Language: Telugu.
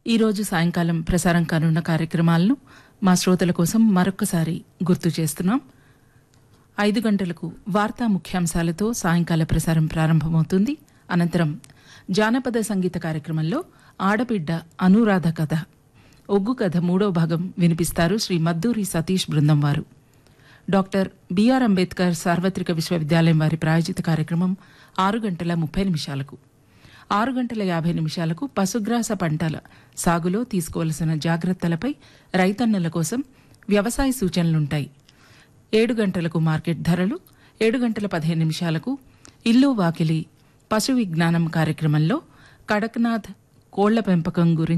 ఈరోజు సాయంకాలం ప్రసారం కానున్న కార్యక్రమాలను మా శ్రోతల కోసం మరొక్కసారి గుర్తు చేస్తున్నాం ఐదు గంటలకు వార్తా ముఖ్యాంశాలతో సాయంకాల ప్రసారం ప్రారంభమవుతుంది అనంతరం జానపద సంగీత కార్యక్రమంలో ఆడబిడ్డ అనురాధ కథ ఒగ్గు కథ మూడో భాగం వినిపిస్తారు శ్రీ మద్దూరి సతీష్ బృందం వారు డాక్టర్ బిఆర్ అంబేద్కర్ సార్వత్రిక విశ్వవిద్యాలయం వారి ప్రాయోజిత కార్యక్రమం ఆరు గంటల ముప్పై నిమిషాలకు ఆరు గంటల యాభై నిమిషాలకు పశుగ్రాస పంటల సాగులో తీసుకోవలసిన జాగ్రత్తలపై రైతన్నల కోసం వ్యవసాయ సూచనలుంటాయి ఏడు గంటలకు మార్కెట్ ధరలు ఏడు గంటల పదిహేను నిమిషాలకు ఇల్లు వాకిలి పశు విజ్ఞానం కార్యక్రమంలో కడక్నాథ్ కోళ్ల పెంపకం గురించి